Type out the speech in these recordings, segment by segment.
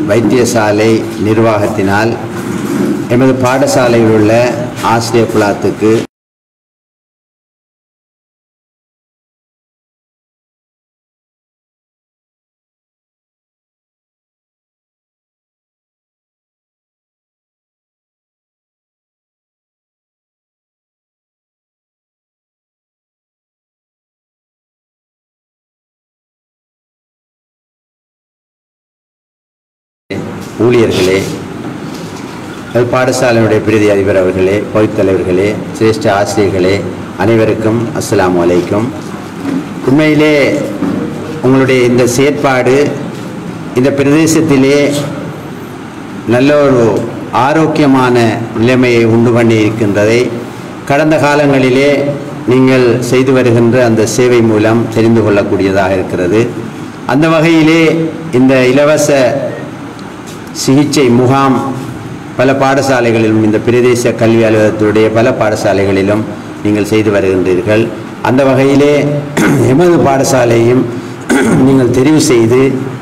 வைத்தியசாலை நிர்வாகத்தினால் எமது பாடசாலையில் உள்ள ஆசிரியர் குழாத்துக்கு ஊழியர்களே அது பாடசாலையினுடைய பிரதி அதிபர் அவர்களே பகுதித் தலைவர்களே சிரேஷ்ட ஆசிரியர்களே அனைவருக்கும் அஸ்ஸலாமு அலைக்கும் உண்மையிலே உங்களுடைய இந்த செயற்பாடு இந்த பிரதேசத்திலே நல்ல ஒரு ஆரோக்கியமான நிலைமையை உண்டு பண்ணி இருக்கின்றதை கடந்த காலங்களிலே நீங்கள் செய்து வருகின்ற அந்த சேவை மூலம் தெரிந்து கொள்ளக்கூடியதாக இருக்கிறது அந்த வகையிலே இந்த இலவச சிகிச்சை முகாம் பல பாடசாலைகளிலும் இந்த பிரதேச கல்வி அலுவலகத்துடைய பல பாடசாலைகளிலும் நீங்கள் செய்து வருகின்றீர்கள் அந்த வகையிலே எமது பாடசாலையும் நீங்கள் தெரிவு செய்து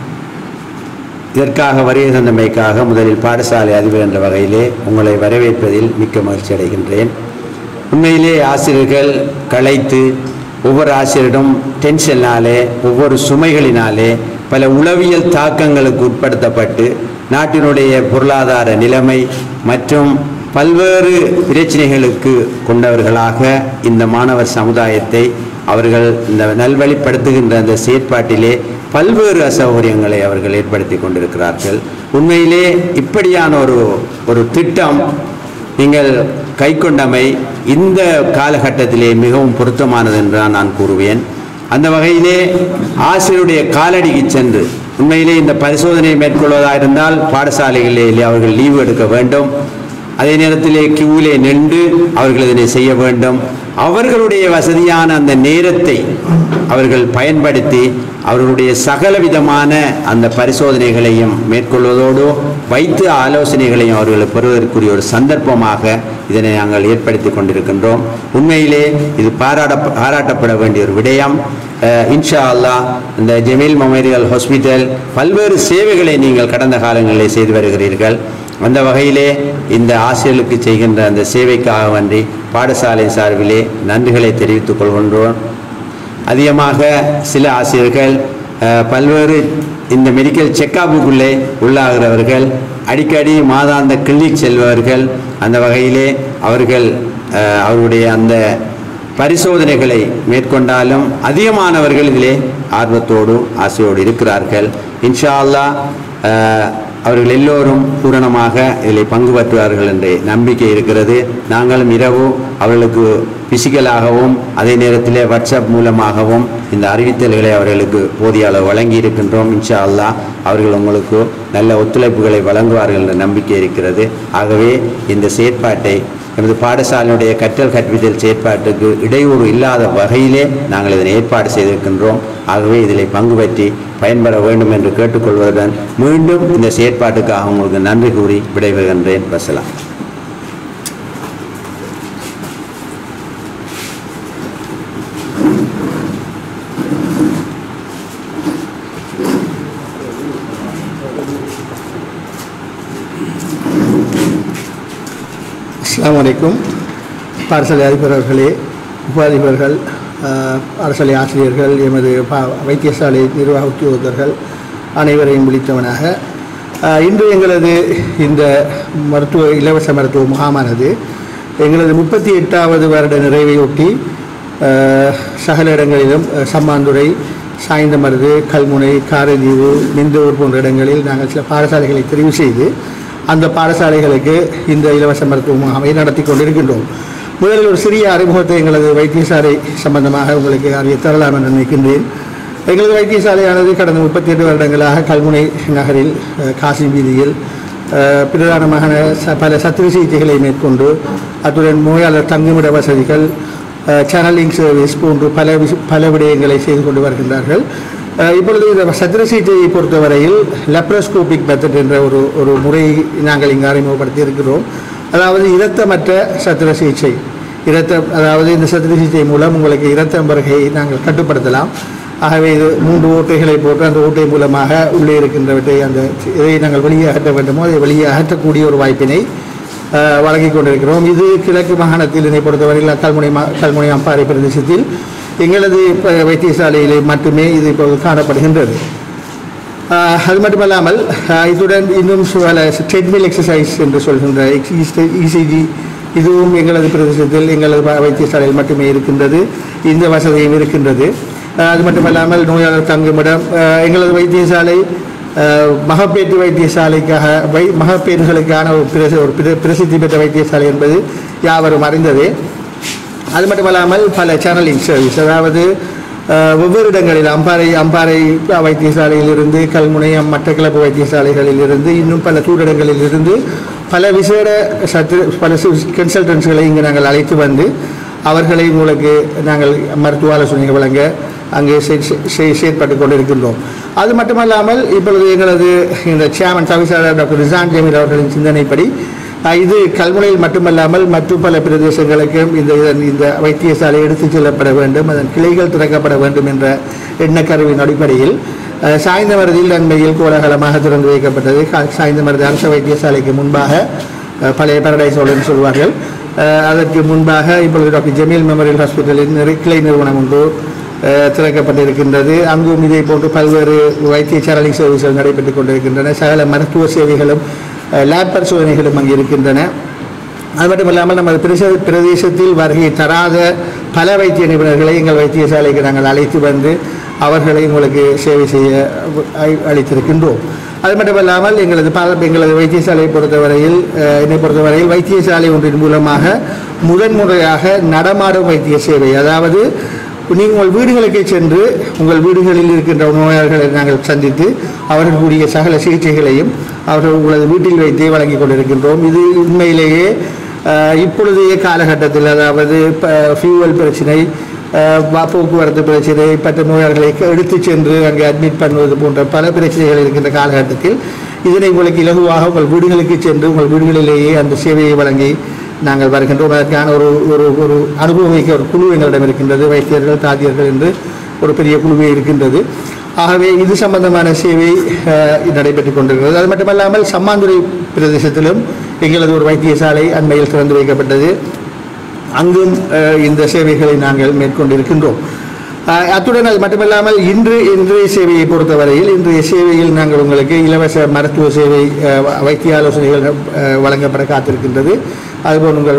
இதற்காக வருகை தந்தமைக்காக முதலில் பாடசாலை அதிபர் என்ற வகையிலே உங்களை வரவேற்பதில் மிக்க மகிழ்ச்சி அடைகின்றேன் உண்மையிலே ஆசிரியர்கள் களைத்து ஒவ்வொரு ஆசிரியரிடம் டென்ஷனாலே ஒவ்வொரு சுமைகளினாலே பல உளவியல் தாக்கங்களுக்கு உட்படுத்தப்பட்டு நாட்டினுடைய பொருளாதார நிலைமை மற்றும் பல்வேறு பிரச்சனைகளுக்கு கொண்டவர்களாக இந்த மாணவர் சமுதாயத்தை அவர்கள் இந்த நல்வழிப்படுத்துகின்ற அந்த செயற்பாட்டிலே பல்வேறு அசௌகரியங்களை அவர்கள் ஏற்படுத்தி கொண்டிருக்கிறார்கள் உண்மையிலே இப்படியான ஒரு ஒரு திட்டம் நீங்கள் கைக்கொண்டமை இந்த காலகட்டத்திலே மிகவும் பொருத்தமானது என்று தான் நான் கூறுவேன் அந்த வகையிலே ஆசிரியருடைய காலடிக்கு சென்று உண்மையிலே இந்த பரிசோதனையை மேற்கொள்வதாக இருந்தால் பாடசாலைகளிலே அவர்கள் லீவு எடுக்க வேண்டும் அதே நேரத்திலே கியூவிலே நின்று அவர்கள் இதனை செய்ய வேண்டும் அவர்களுடைய வசதியான அந்த நேரத்தை அவர்கள் பயன்படுத்தி அவர்களுடைய சகல விதமான அந்த பரிசோதனைகளையும் மேற்கொள்வதோடு வைத்து ஆலோசனைகளையும் அவர்கள் பெறுவதற்குரிய ஒரு சந்தர்ப்பமாக இதனை நாங்கள் ஏற்படுத்தி கொண்டிருக்கின்றோம் உண்மையிலே இது பாராட்ட பாராட்டப்பட வேண்டிய ஒரு விடயம் அஹ், இன்ஷா அல்லாஹ் இந்த ஜமீல் மெமோரியல் ஹாஸ்பிட்டல் பல்வேறு சேவைகளை நீங்கள் கடந்த காலங்களிலே செய்து வருகிறீர்கள் அந்த வகையிலே இந்த ஆசிரியர்களுக்கு செய்கின்ற அந்த சேவைக்காக வேண்டி பாடசாலை சார்பிலே நன்றிகளை தெரிவித்துக் கொள்கின்றோம் அதிகமாக சில ஆசிரியர்கள் அஹ், பல்வேறு இந்த மெடிக்கல் செக்கப்புக்குள்ளே உள்ளாகிறவர்கள் அடிக்கடி மாதாந்த கிளினிக் செல்பவர்கள் அந்த வகையிலே அவர்கள் அஹ், அவருடைய அந்த பரிசோதனைகளை மேற்கொண்டாலும் அதிகமானவர்கள் இதிலே ஆர்வத்தோடு ஆசையோடு இருக்கிறார்கள் இன்ஷா அல்லாஹ் அஹ், அவர்கள் எல்லோரும் பூரணமாக இதில் பங்கு பற்றுவார்கள் என்ற நம்பிக்கை இருக்கிறது நாங்களும் இரவு அவர்களுக்கு பிசிக்கலாகவும் அதே நேரத்தில் வாட்ஸ்அப் மூலமாகவும் இந்த அறிவித்தல்களை அவர்களுக்கு போதிய அளவு வழங்கி இருக்கின்றோம் இன்ஷா அல்லாஹ் அவர்கள் உங்களுக்கு நல்ல ஒத்துழைப்புகளை வழங்குவார்கள் என்ற நம்பிக்கை இருக்கிறது ஆகவே இந்த செயற்பாட்டை எமது பாடசாலையுடைய கற்றல் கற்பித்தல் செயற்பாட்டுக்கு இடையூறு இல்லாத வகையிலே நாங்கள் இதனை ஏற்பாடு செய்திருக்கின்றோம் ஆகவே இதில் பங்கு பற்றி பயன்பெற வேண்டும் என்று கேட்டுக்கொள்வதுடன் மீண்டும் இந்த செயற்பாட்டுக்காக உங்களுக்கு நன்றி கூறி விடைபெறுகின்றேன் வசலாம் அஸ்ஸலாமு அலைக்கும் பாடசாலை அதிபர் அவர்களே உபாதிபர்கள் ஆஹ், பாடசாலை ஆசிரியர்கள் எமது பா வைத்தியசாலை நிர்வாக உத்தியோகத்தர்கள் அனைவரையும் விழித்தவனாக ஆஹ், இன்று எங்களது இந்த மருத்துவ இலவச மருத்துவ முகாமானது எங்களது முப்பத்தி எட்டாவது வருட நிறைவையொட்டி ஆஹ், சகல இடங்களிலும் ஆஹ், சம்மாந்துறை சாய்ந்தமருது கல்முனை காரதீவு நிந்தூர் போன்ற இடங்களில் நாங்கள் சில பாடசாலைகளை தெரிவு செய்து அந்த பாடசாலைகளுக்கு இந்த இலவச மருத்துவ முகாமை நடத்தி கொண்டிருக்கின்றோம் முதலில் ஒரு சிறிய அறிமுகத்தை எங்களது வைத்தியசாலை சம்பந்தமாக உங்களுக்கு அறிய தரலாம் என்று நினைக்கின்றேன் எங்களது வைத்தியசாலையானது கடந்த முப்பத்தி எட்டு வருடங்களாக கல்முனை நகரில் அஹ், காசி வீதியில் அஹ், பிரதானமான ச- பல சத்திர சிகிச்சைகளை மேற்கொண்டு அத்துடன் நோயாளர் தங்குமிட வசதிகள் சேனலிங் சர்வீஸ் போன்று பல விஷ பல விடயங்களை செய்து கொண்டு வருகின்றார்கள் அஹ், இப்பொழுது இந்த சத்திர சிகிச்சையை பொறுத்தவரையில் லெப்ரோஸ்கோபிக் மெத்தட் என்ற ஒரு ஒரு முறையை நாங்கள் இங்கு அறிமுகப்படுத்தி இருக்கிறோம் அதாவது இரத்தமற்ற சத்திர சிகிச்சை இரத்த அதாவது இந்த சத்திர சிகிச்சை மூலம் உங்களுக்கு இரத்த வருகையை நாங்கள் கட்டுப்படுத்தலாம் ஆகவே இது மூன்று ஓட்டைகளை போட்டு அந்த ஓட்டை மூலமாக உள்ளே இருக்கின்றவற்றை அந்த இதை நாங்கள் வெளியே அகற்ற வேண்டுமோ அதை வெளியே அகற்றக்கூடிய ஒரு வாய்ப்பினை அஹ், வழங்கிக் கொண்டிருக்கிறோம் இது கிழக்கு மாகாணத்தில் என்னை பொறுத்தவரையில் கல்முனை மா கல்முனை அம்பாறை பிரதேசத்தில் எங்களது ப- வைத்தியசாலையிலே மட்டுமே இது இப்போது காணப்படுகின்றது ஆஹ் அது மட்டுமல்லாமல் ஆஹ் இத்துடன் இன்னும் சில ட்ரெட்மில் எக்ஸசைஸ் என்று சொல்கின்ற இசிஜி இதுவும் எங்களது பிரதேசத்தில் எங்களது வ- வைத்தியசாலையில் மட்டுமே இருக்கின்றது இந்த வசதியும் இருக்கின்றது ஆஹ் அது மட்டுமல்லாமல் நோயாளர் தங்குமிடம் ஆஹ் எங்களது வைத்தியசாலை ஆஹ் மகப்பேற்று வைத்தியசாலைக்காக வை மகப்பேறுகளுக்கான ஒரு பிரசி ஒரு பிர- பிரசித்தி பெற்ற வைத்தியசாலை என்பது யாவரும் அறிந்ததே அது மட்டுமல்லாமல் பல சேனலிங் சர்வீஸ் அதாவது அஹ், வெவ்வேறு இடங்களில் அம்பாறை அம்பாறை வைத்தியசாலையில் இருந்து கல்முனை மட்டக்களப்பு வைத்தியசாலைகளில் இருந்து இன்னும் பல தூரிடங்களில் இருந்து பல விசேட சத்து பல கன்சல்டன்ட்ஸ்களை இங்கு நாங்கள் அழைத்து வந்து அவர்களை உங்களுக்கு நாங்கள் மருத்துவ ஆலோசனைகள் வழங்க அங்கே செய்- செய்- செயற்பட்டு கொண்டிருக்கின்றோம் அது மட்டுமல்லாமல் இப்பொழுது எங்களது இந்த சேர்மன் தவிசாளர் டாக்டர் ரிசான் ஜமீல் அவர்களின் சிந்தனைப்படி அஹ் இது கல்முனையில் மட்டுமல்லாமல் மற்றும் பல பிரதேசங்களுக்கும் இந்த இதன் இந்த வைத்தியசாலை எடுத்துச் செல்லப்பட வேண்டும் அதன் கிளைகள் திறக்கப்பட வேண்டும் என்ற எண்ணக்கருவின் அடிப்படையில் அஹ், சாய்ந்தமருதில் அண்மையில் கோலாகலமாக திறந்து வைக்கப்பட்டது கா- சாய்ந்தமருது அரசு வைத்தியசாலைக்கு முன்பாக அஹ், பழைய பரடைஸ் என்று சொல்வார்கள் அஹ், அதற்கு முன்பாக இப்பொழுது டாக்டர் ஜமீல் மெமோரியல் ஹாஸ்பிட்டலின் நிறை- கிளை நிறுவனம் ஒன்று அஹ், திறக்கப்பட்டிருக்கின்றது அங்கும் இதே போன்று பல்வேறு வைத்திய சேனலிங் சர்வீஸ்கள் நடைபெற்றுக் கொண்டிருக்கின்றன சகல மருத்துவ சேவைகளும் அஹ், லேப் பரிசோதனைகளும் அங்கு இருக்கின்றன அது மட்டும் இல்லாமல் நமது பிரதேச பிரதேசத்தில் வருகை தராத பல வைத்திய நிபுணர்களை எங்கள் வைத்தியசாலைக்கு நாங்கள் அழைத்து வந்து அவர்களை உங்களுக்கு சேவை செய்ய அ- அளித்திருக்கின்றோம் அது மட்டுமல்லாமல் எங்களது பல எங்களது வைத்தியசாலையை பொறுத்தவரையில் அஹ், என்னை பொறுத்தவரையில் வைத்தியசாலை ஒன்றின் மூலமாக முதன்முறையாக நடமாடும் வைத்திய சேவை அதாவது நீங்கள் உங்கள் வீடுகளுக்கு சென்று உங்கள் வீடுகளில் இருக்கின்ற நோயாளர்களை நாங்கள் சந்தித்து அவர்களுடைய சகல சிகிச்சைகளையும் அவர்கள் உங்களது வீட்டில் வைத்தே வழங்கி கொண்டிருக்கின்றோம் இது உண்மையிலேயே அஹ், இப்பொழுதைய காலகட்டத்தில் அதாவது ஃபியூவல் பிரச்சனை அஹ், வா- போக்குவரத்து பிரச்சனை மற்ற நோயாளர்களை எடுத்துச் சென்று அங்கே அட்மிட் பண்ணுவது போன்ற பல பிரச்சனைகள் இருக்கின்ற காலகட்டத்தில் இதனை உங்களுக்கு இலகுவாக உங்கள் வீடுகளுக்கு சென்று உங்கள் வீடுகளிலேயே அந்த சேவையை வழங்கி நாங்கள் வருகின்றோம் அதற்கான ஒரு ஒரு ஒரு அனுபவமிக்க ஒரு குழு எங்களிடம் இருக்கின்றது வைத்தியர்கள் தாதியர்கள் என்று ஒரு பெரிய குழுவே இருக்கின்றது ஆகவே இது சம்பந்தமான சேவை அஹ், நடைபெற்றுக் கொண்டிருக்கிறது அது மட்டுமல்லாமல் சம்மாந்துறை பிரதேசத்திலும் எங்களது ஒரு வைத்தியசாலை அண்மையில் திறந்து வைக்கப்பட்டது அங்கும் அஹ், இந்த சேவைகளை நாங்கள் மேற்கொண்டிருக்கின்றோம் அஹ், அத்துடன் அது மட்டுமல்லாமல் இன்று இன்றைய சேவையை பொறுத்தவரையில் இன்றைய சேவையில் நாங்கள் உங்களுக்கு இலவச மருத்துவ சேவை அஹ், வைத்திய ஆலோசனைகள் அஹ், வழங்கப்பட காத்திருக்கின்றது அதுபோல் உங்கள்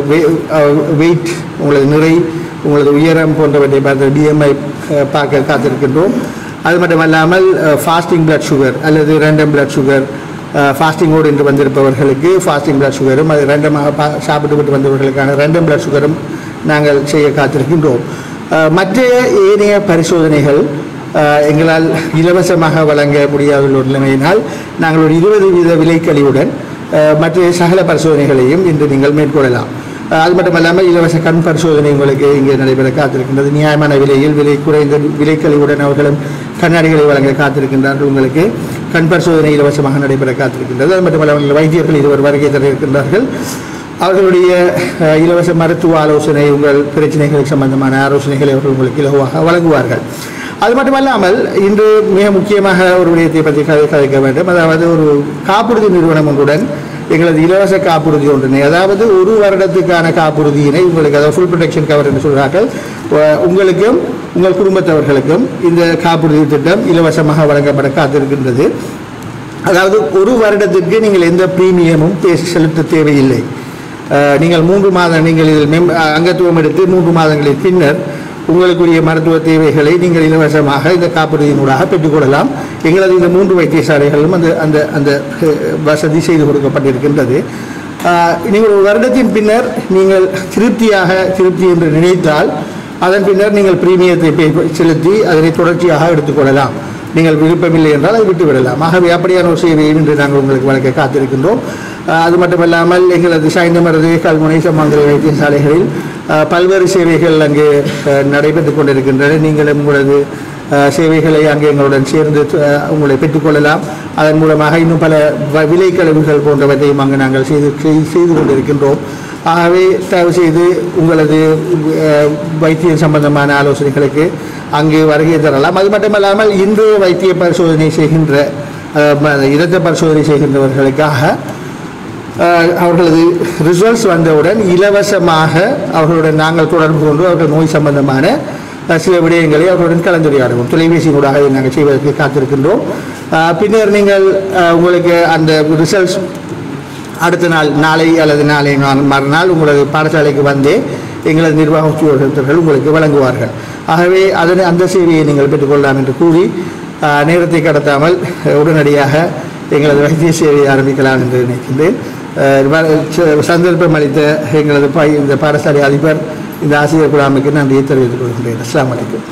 வெயிட் உங்களது நிறை உங்களது உயரம் போன்றவற்றை பார்த்து பிஎம்ஐ பார்க்க காத்திருக்கின்றோம் அது மட்டுமல்லாமல் ஃபாஸ்டிங் பிளட் சுகர் அல்லது ரேண்டம் பிளட் சுகர் ஃபாஸ்டிங்கோடு என்று வந்திருப்பவர்களுக்கு ஃபாஸ்டிங் பிளட் சுகரும் அது ரேண்டமாக பா சாப்பிட்டு விட்டு வந்தவர்களுக்கான ரேண்டம் பிளட் சுகரும் நாங்கள் செய்ய காத்திருக்கின்றோம் அஹ், மற்ற ஏனைய பரிசோதனைகள் அஹ், எங்களால் இலவசமாக வழங்க முடியாத ஒரு நிலைமையினால் நாங்கள் ஒரு இருபது வீத விலைக்கழிவுடன் அஹ், மற்ற சகல பரிசோதனைகளையும் இன்று நீங்கள் மேற்கொள்ளலாம் அஹ், அது மட்டுமல்லாமல் இலவச கண் பரிசோதனை உங்களுக்கு இங்கே நடைபெற காத்திருக்கின்றது நியாயமான விலையில் விலை குறைந்த விலைக்கழிவுடன் அவர்களும் கண்ணாடிகளை வழங்க காத்திருக்கின்றார்கள் உங்களுக்கு கண் பரிசோதனை இலவசமாக நடைபெற காத்திருக்கின்றது அது மட்டுமல்லாமல் வைத்தியர்கள் இருவர் வருகை தர இருக்கின்றார்கள் அவர்களுடைய அஹ், இலவச மருத்துவ ஆலோசனை உங்கள் பிரச்சனைகளுக்கு சம்பந்தமான ஆலோசனைகளை அவர்கள் உங்களுக்கு இலகுவாக வழங்குவார்கள் அது மட்டுமல்லாமல் இன்று மிக முக்கியமாக ஒரு விடயத்தை பற்றி கதை கதைக்க வேண்டும் அதாவது ஒரு காப்புறுதி நிறுவனம் ஒன்றுடன் எங்களது இலவச காப்புறுதி ஒன்றினை அதாவது ஒரு வருடத்துக்கான காப்புறுதியினை உங்களுக்கு அதாவது ஃபுல் ப்ரொடெக்ஷன் கவர் என்று சொல்கிறார்கள் உ- உங்களுக்கும் உங்கள் குடும்பத்தவர்களுக்கும் இந்த காப்புறுதி திட்டம் இலவசமாக வழங்கப்பட காத்திருக்கின்றது அதாவது ஒரு வருடத்திற்கு நீங்கள் எந்த பிரீமியமும் பேசி செலுத்த தேவையில்லை அஹ், நீங்கள் மூன்று மாதம் நீங்கள் இதில் மெம் அங்கத்துவம் எடுத்து மூன்று மாதங்களின் பின்னர் உங்களுக்குரிய மருத்துவ தேவைகளை நீங்கள் இலவசமாக இந்த காப்புறுதியினூடாக பெற்றுக்கொள்ளலாம் எங்களது இந்த மூன்று வைத்தியசாலைகளிலும் அந்த அந்த அந்த அஹ், வசதி செய்து கொடுக்கப்பட்டிருக்கின்றது அஹ், நீங்கள் ஒரு வருடத்தின் பின்னர் நீங்கள் திருப்தியாக திருப்தி என்று நினைத்தால் அதன் பின்னர் நீங்கள் பிரீமியத்தை பே- செலுத்தி அதனை தொடர்ச்சியாக எடுத்துக்கொள்ளலாம் நீங்கள் விருப்பமில்லை என்றால் அதை விட்டு விடலாம் ஆகவே அப்படியான ஒரு சேவையை இன்று நாங்கள் உங்களுக்கு வழங்க காத்திருக்கின்றோம் அஹ் அது மட்டுமல்லாமல் எங்களது சாய்ந்தமரது கல்முனை சம்மாந்திரை வைத்தியசாலைகளில் அஹ், பல்வேறு சேவைகள் அங்கு அஹ், நடைபெற்றுக் கொண்டிருக்கின்றன நீங்கள் உங்களது அஹ், சேவைகளை அங்கே எங்களுடன் சேர்ந்து அஹ், உங்களை பெற்றுக்கொள்ளலாம் அதன் மூலமாக இன்னும் பல வ- விலை கழிவுகள் போன்றவற்றையும் அங்கு நாங்கள் செய்து செய்- செய்து கொண்டிருக்கின்றோம் ஆகவே தயவு செய்து உங்களது அஹ், வைத்தியம் சம்பந்தமான ஆலோசனைகளுக்கு அங்கு வருகை தரலாம் அது மட்டுமல்லாமல் இன்று வைத்திய பரிசோதனை செய்கின்ற அஹ், ம- இரத்த பரிசோதனை செய்கின்றவர்களுக்காக அஹ், அவர்களது ரிசல்ட்ஸ் வந்தவுடன் இலவசமாக அவர்களுடன் நாங்கள் தொடர்பு கொண்டு அவர்கள் நோய் சம்பந்தமான அஹ், சில விடயங்களை அவர்களுடன் கலந்துரையாடுவோம் தொலைபேசியினூடாக இதை நாங்கள் செய்வதற்கு காத்திருக்கின்றோம் அஹ், பின்னர் நீங்கள் அஹ், உங்களுக்கு அந்த ரிசல்ட்ஸ் அடுத்த நாள் நாளை அல்லது நாளை நாள் மறுநாள் உங்களது பாடசாலைக்கு வந்தே எங்களது நிர்வாக உத்தியோகத்தர்கள் உங்களுக்கு வழங்குவார்கள் ஆகவே அதனை அந்த சேவையை நீங்கள் பெற்றுக்கொள்ளலாம் என்று கூறி ஆஹ், நேரத்தை கடத்தாமல் அஹ், உடனடியாக எங்களது வைத்திய சேவையை ஆரம்பிக்கலாம் என்று நினைக்கின்றேன் ஆஹ், வ- ச- சந்தர்ப்பம் அளித்த எங்களது பை இந்த பாடசாலை அதிபர் இந்த ஆசிரியர் குழாமுக்கு நன்றியை தெரிவித்துக் கொள்கின்றேன் அஸ்ஸலாமு அலைக்கும்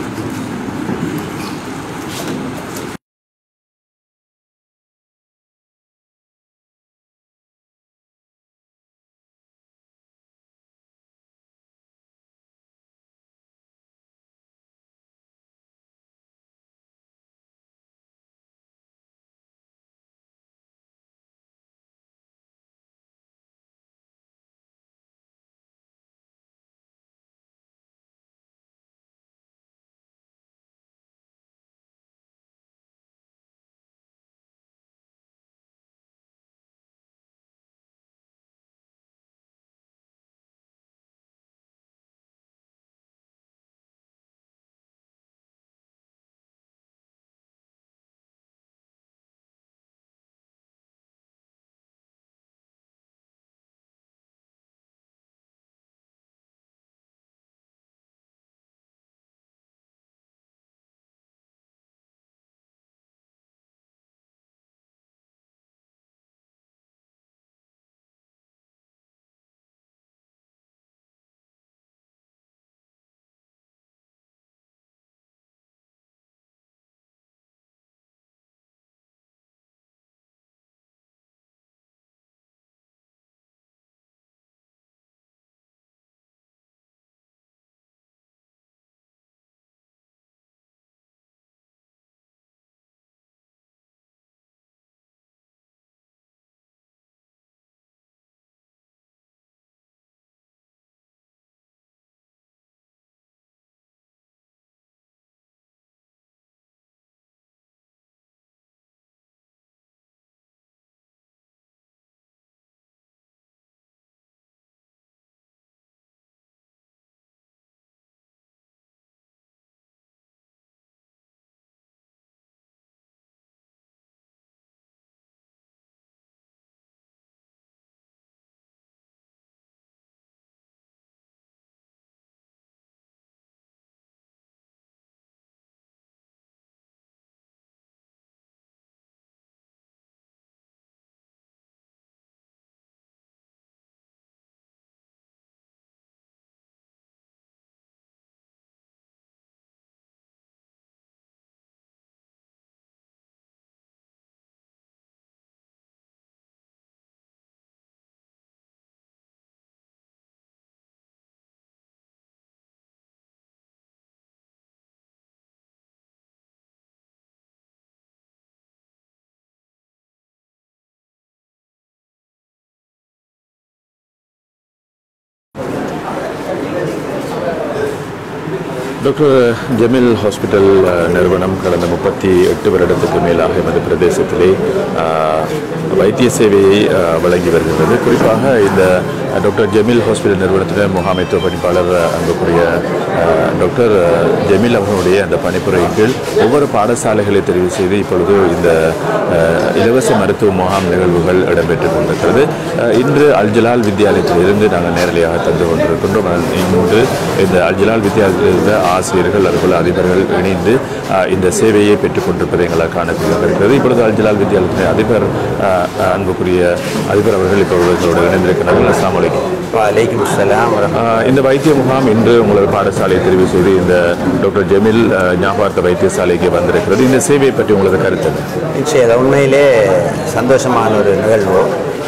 டாக்டர் ஜமீல் ஹாஸ்பிட்டல் அஹ், நிறுவனம் கடந்த முப்பத்தி எட்டு வருடத்துக்கு மேலாக எமது பிரதேசத்திலே அஹ், வைத்திய சேவையை அஹ், வழங்கி வருகின்றது குறிப்பாக இந்த அஹ், டாக்டர் ஜமீல் ஹாஸ்பிட்டல் நிறுவனத்தின் முகாமைத்துவ பணிப்பாளர் அஹ், அன்புக்குரிய அஹ், டாக்டர் அஹ், ஜமீல் அவர்களுடைய அந்த பணிப்புரையின் கீழ் ஒவ்வொரு பாடசாலைகளை தெரிவு செய்து இப்பொழுது இந்த அஹ், இலவச மருத்துவ முகாம் நிகழ்வுகள் இடம்பெற்றுக் கொண்டிருக்கிறது அஹ், இன்று அல்ஜலால் வித்தியாலயத்தில் இருந்து நாங்கள் நேரடியாக தந்து கொண்டிருக்கின்றோம் அஹ், இன்று இந்த அல்ஜலால் வித்தியாலயத்தில் இருந்த ஆசிரியர்கள் அதுபோல அதிபர்கள் இணைந்து அஹ், இந்த சேவையை பெற்றுக் கொண்டிருப்பதை எங்களால் காணக்கூடியதாக இருக்கிறது இப்பொழுது அல்ஜலால் வித்தியாலயத்தின் அதிபர் அஹ், அஹ், அன்புக்குரிய அதிபர் அவர்கள் இப்பொழுது எங்களோடு இணைந்திருக்கிறார்கள் அஸ்லாம் வலைக்கம் வலைக்கும் அஸ்ஸலாம் வரஹ்மத்துல்லாஹி ஆஹ் இந்த வைத்திய முகாம் இன்று உங்களது பாடசாலையை தெரிவு செய்து இந்த டாக்டர் ஜெமில் ஆஹ், ஞாபகார்த்த வைத்தியசாலைக்கு வந்திருக்கிறது இந்த சேவையை பற்றி உங்களது கருத்து என்ன? நிச்சயம் உண்மையிலே சந்தோஷமான ஒரு நிகழ்வு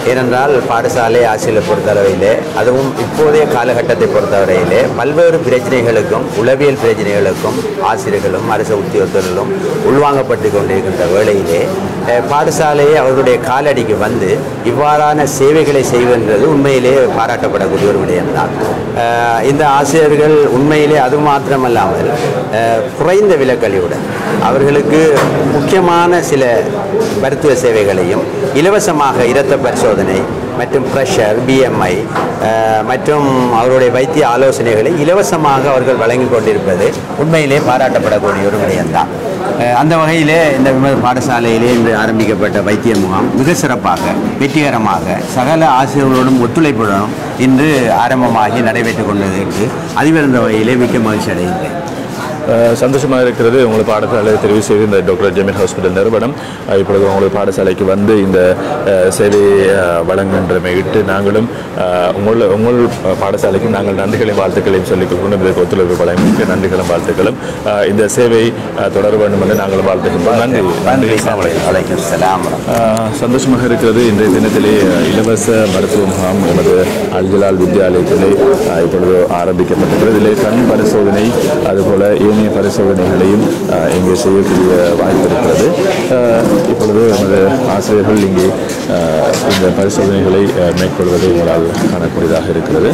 ஏனென்றால் பாடசாலை ஆசிரியர் பொறுத்தளவிலே அதுவும் இப்போதைய காலகட்டத்தை பொறுத்தவரையிலே பல்வேறு பிரச்சனைகளுக்கும் உளவியல் பிரச்சனைகளுக்கும் ஆசிரியர்களும் அரசு உத்தியோகத்தர்களும் உள்வாங்கப்பட்டு கொண்டிருக்கின்ற வேளையிலே அஹ், பாடசாலையை அவர்களுடைய காலடிக்கு வந்து இவ்வாறான சேவைகளை செய்வென்றது உண்மையிலே பாராட்டப்படக்கூடிய ஒரு விடயம்தான் அஹ், இந்த ஆசிரியர்கள் உண்மையிலே அது மாத்திரமல்லாமல் அஹ், குறைந்த விலக்கழிவுடன் அவர்களுக்கு முக்கியமான சில மருத்துவ சேவைகளையும் இலவசமாக இரத்த பரிசோதனை மற்றும் ப்ரெஷர் பிஎம்ஐ மற்றும் அவருடைய வைத்திய ஆலோசனைகளை இலவசமாக அவர்கள் வழங்கி கொண்டிருப்பது உண்மையிலே பாராட்டப்படக்கூடிய ஒரு விடயம்தான் அஹ், அந்த வகையிலே இந்த விம- பாடசாலையிலே இன்று ஆரம்பிக்கப்பட்ட வைத்திய முகாம் மிக சிறப்பாக வெற்றிகரமாக சகல ஆசிரியர்களோடும் ஒத்துழைப்புடனும் இன்று ஆரம்பமாகி நடைபெற்றுக் கொண்டது என்று அதிவிருந்த வகையிலே மிக்க மகிழ்ச்சி அடைகின்றேன் அஹ் சந்தோஷமாக இருக்கிறது உங்களை பாடசாலை தெரிவு செய்து இந்த டாக்டர் ஜெமின் ஹாஸ்பிட்டல் நிறுவனம் அஹ் இப்பொழுது உங்களை பாடசாலைக்கு வந்து இந்த அஹ், சேவையை அஹ், வழங்குகின்றமையிட்டு நாங்களும் அஹ், உங்கள் உங்கள் பாடசாலைக்கும் நாங்கள் நன்றிகளையும் வாழ்த்துக்களையும் சொல்லிக் கொள்கிறோம் இதற்கு ஒத்துழைப்பு வழங்கிக்கு நன்றிகளும் வாழ்த்துக்களும் அஹ், இந்த சேவை அஹ், தொடர வேண்டும் என்று நாங்கள் வாழ்த்துகின்றோம் நன்றி நன்றி அஸ்ஸலாமு அலைக்கும். வலைக்கம் சலாம் ஆஹ் சந்தோஷமாக இருக்கிறது இன்றைய தினத்திலே அஹ், இலவச மருத்துவ முகாம் எமது அல்ஜலால் வித்யாலயத்திலே ஆஹ், இப்பொழுது ஆரம்பிக்கப்பட்டிருக்கிறது இதிலே கண் பரிசோதனை அதுபோல ஏனைய பரிசோதனைகளையும் ஆஹ், இங்கே செய்யக்கூடிய வாய்ப்பு இருக்கிறது ஆஹ், இப்பொழுது எமது ஆசிரியர்கள் இங்கே ஆஹ், இந்த பரிசோதனைகளை ஆஹ், மேற்கொள்வதை உங்களால் காணக்கூடியதாக இருக்கிறது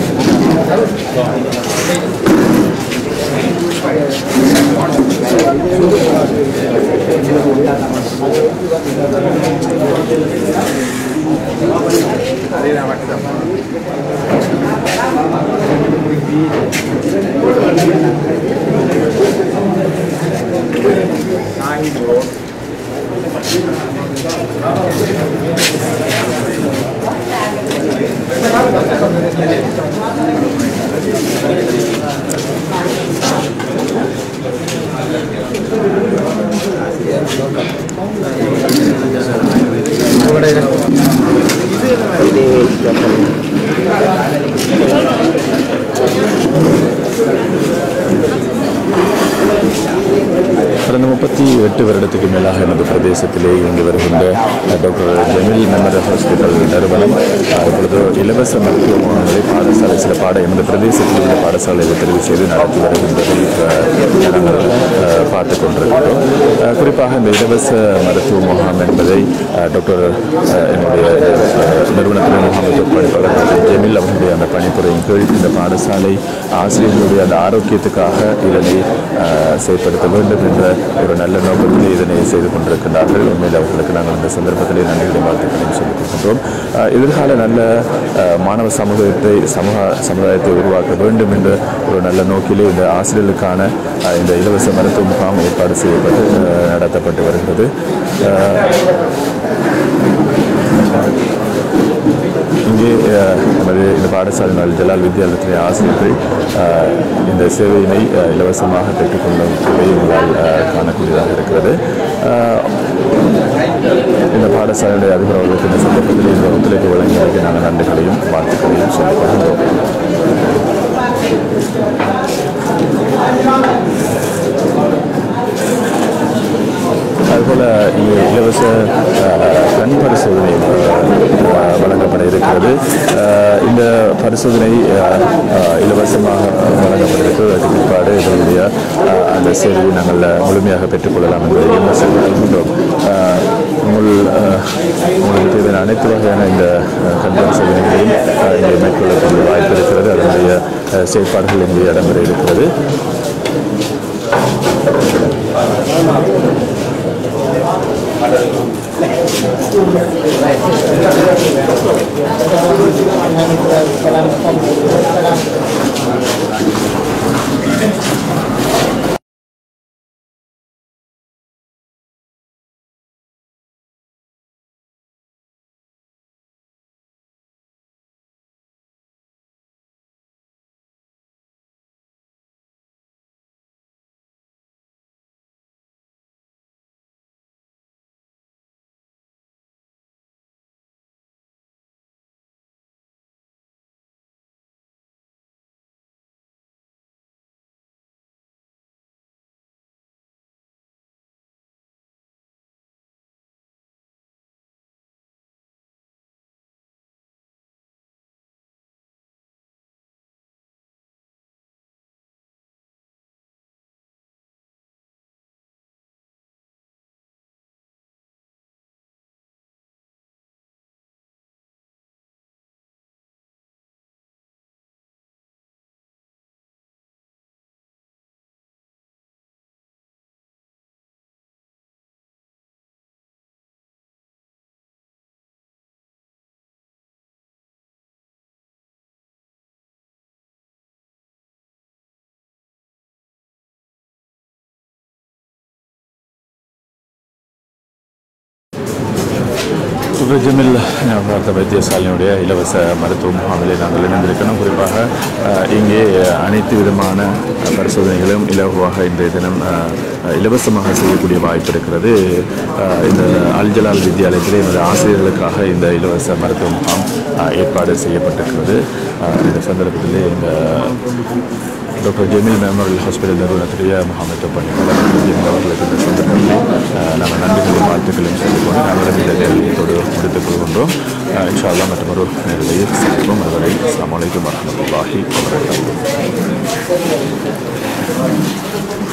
கடந்த முப்பத்தி எட்டு வருடத்துக்கு மேலாக எமது பிரதேசத்திலே இயங்கி வருகின்ற அஹ், டாக்டர் ஜெமில் மெமரியல் ஹாஸ்பிட்டல் நிறுவனம் அஹ், இப்பொழுது இலவச மருத்துவ முகாம்களை பாடசாலை சில பாட எமது பிரதேசத்தில் உள்ள பாடசாலையில் தெரிவு செய்து நடத்தி வருகின்றதை அஹ், நாங்கள் அஹ், பார்த்துக் கொண்டிருக்கிறோம் அஹ், குறிப்பாக இந்த இலவச மருத்துவ முகாம் என்பதை அஹ், டாக்டர் அஹ், என்னுடைய அஹ், நிறுவனத்தின் முகாமத்துவ பணிப்பாளர் டாக்டர் ஜெமில் அவர்களுடைய அந்த பணிப்புரையின் கீழ் இந்த பாடசாலை ஆசிரியர்களுடைய அந்த ஆரோக்கியத்துக்காக இதனை அஹ், செயல்படுத்த வேண்டும் என்ற ஒரு நல்ல நோக்கத்திலே இதனை செய்து கொண்டிருக்கின்றார்கள் உண்மையில் அவர்களுக்கு நாங்கள் இந்த சந்தர்ப்பத்திலே நன்றிகளை வாழ்த்துக்களையும் சொல்லிக் கொள்கின்றோம் அஹ், எதிர்கால நல்ல அஹ், மாணவ சமூகத்தை சமூக சமுதாயத்தை உருவாக்க வேண்டும் என்ற ஒரு நல்ல நோக்கிலே இந்த ஆசிரியர்களுக்கான அஹ், இந்த இலவச மருத்துவ முகாம் ஏற்பாடு செய்யப்பட்டு அஹ், நடத்தப்பட்டு வருகிறது அஹ், இங்கே அஹ், நமது இந்த பாடசாலை நாள் ஜலால் வித்யாலயத்திலே ஆசிரியர்கள் அஹ், இந்த சேவையினை அஹ், இலவசமாக பெற்றுக்கொள்ளக்கூடிய உங்களால் அஹ், காணக்கூடியதாக இருக்கிறது அஹ், இந்த பாடசாலையுடைய அதிபர் அவர்களுக்கு இந்த சந்தர்ப்பத்தில் இந்த ஒத்துழைப்பு வழங்கியதற்கு நாங்கள் நன்றிகளையும் வாழ்த்துக்களையும் சொல்லிக் கொள்கின்றோம் அதுபோல் இங்கே இலவச அஹ், கண் பரிசோதனை அஹ், வழங்கப்பட இருக்கிறது அஹ், இந்த பரிசோதனை அஹ், அஹ், இலவசமாக வழங்கப்பட்டிருக்கிறது அதுக்கு பிற்பாடு இதனுடைய அஹ், அந்த சேவையை நாங்கள் முழுமையாக பெற்றுக்கொள்ளலாம் என்பதை விமர்சிக்கின்றோம் உங்கள் அஹ், உங்களுக்கு தேவையான அனைத்து வகையான இந்த அஹ், கண் பரிசோதனைகளையும் அஹ், இங்கே மேற்கொள்ளக்கூடிய வாய்ப்பு இருக்கிறது அதனுடைய அஹ், செயல்பாடுகள் இங்கே இடம்பெற இருக்கிறது டாக்டர் ஜமில் ஞாபகார்த்த வைத்தியசாலையினுடைய இலவச மருத்துவ முகாமிலே நாங்கள் இணைந்திருக்கணும் குறிப்பாக அஹ், இங்கே அனைத்து விதமான அஹ், பரிசோதனைகளும் இலகுவாக இன்றைய தினம் அஹ், இலவசமாக செய்யக்கூடிய வாய்ப்பு இருக்கிறது அஹ், இந்த அல்ஜலால் வித்யாலயத்தில் எமது ஆசிரியர்களுக்காக இந்த இலவச மருத்துவ முகாம் அஹ், ஏற்பாடு செய்யப்பட்டிருக்கிறது அஹ், இந்த சந்தர்ப்பத்திலே இந்த டாக்டர் ஜெமில் மெமோரியல் ஹாஸ்பிட்டல் நிறுவனத்துடைய முகாமைத்துவ பணியாளர் டாக்டர் ஜெமில் அவர்களுக்கு இந்த சந்தர்ப்பத்தில் அஹ், நாங்கள் நன்றிகளும் வாழ்த்துக்களையும் சொல்லிக்கொண்டு நாங்களும் இந்த நேரடியத்தோடு முடித்துக் கொள்கின்றோம் அஹ், இன்ஷா அல்லாஹ் மற்றொரு நேரடியில் சந்திப்போம் அதுவரை அஸ்ஸலாமு அலைக்கும் வரஹ்மத்துல்லாஹி வபரகாத்துஹு